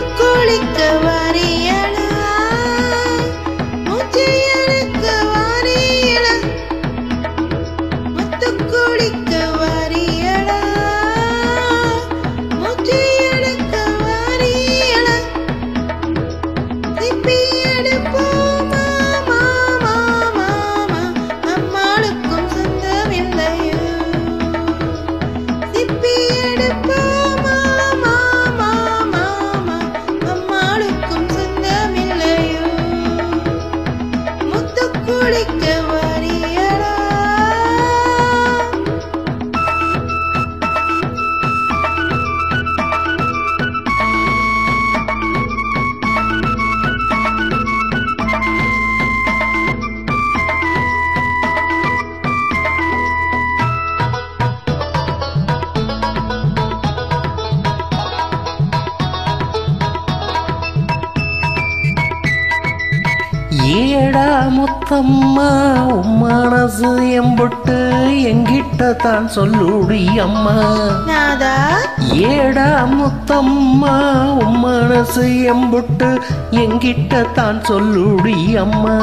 குளிக்க வாரியடா மூச்சு எடுக்க வாரியடா முத்து குளிக்க வாரியடா மூச்சு எடுக்க வாரியடா திப்பி எடுப்போமா மாமா மாமா நம்மளுக்கும் சொந்தமில்லையோ சிப்பி எடுப்போமா மாமா மாமா நம்மளுக்கும் சொந்தமில்லையோ முத்து குளிக்க வாரியடா ஏடா முத்தம்மா உன் மனசு எம்புட்டு எங்கிட்ட தான் சொல்லுடி அம்மா நாதா ஏடா முத்தம்மா உன் மனசு எம்புட்டு எங்கிட்ட தான் சொல்லுடி அம்மா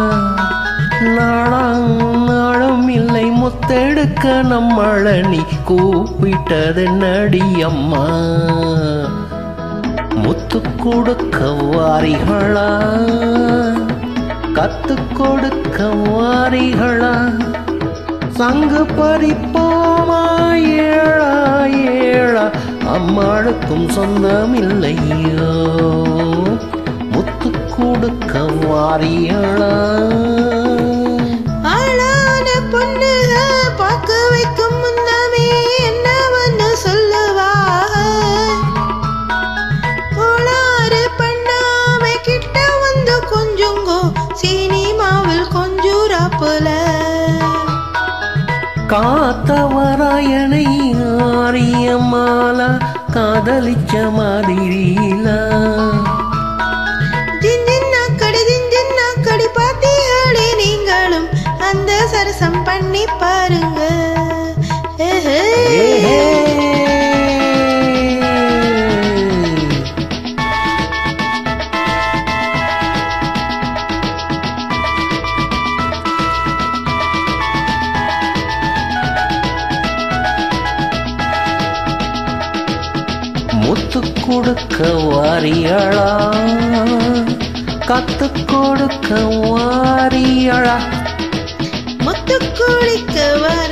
நாளாம் நாளும் இல்லை முத்தெடுக்க நம்மள நீ கூப்பிட்டது நடி அம்மா முத்து கொடுக்க வாரிகளா கத்து கொடுக்க வாரிகளா சங்கு பறிப்போமா ஏழா ஏழா அம்மாளுக்கும் சொந்தம் இல்லையோ முத்து கொடுக்க வாரியளா ஆளான பொண்ணுக பார்க்க வைக்கும் முன்னமே என்னவன்னு சொல்லுவாக கோளாறு பண்ணாம கிட்ட வந்து கொஞ்சுங்கோ சினிமாவில் கொஞ்சூராப்புல காத்தவராயனை ஆரியமாலா காதலிச்ச மாதிரிலா ஜிஞ்சின்னாக்கடி ஜிஞ்சின்னாக்கடி பாத்தியாடி நீங்களும் அந்த சரசம் பண்ணி பாருங்க ஏஹே. ஏஹே. முத்து கொடுக்க வாரியளா கத்து கொடுக்க வாரியளா முத்து குளிக்க வர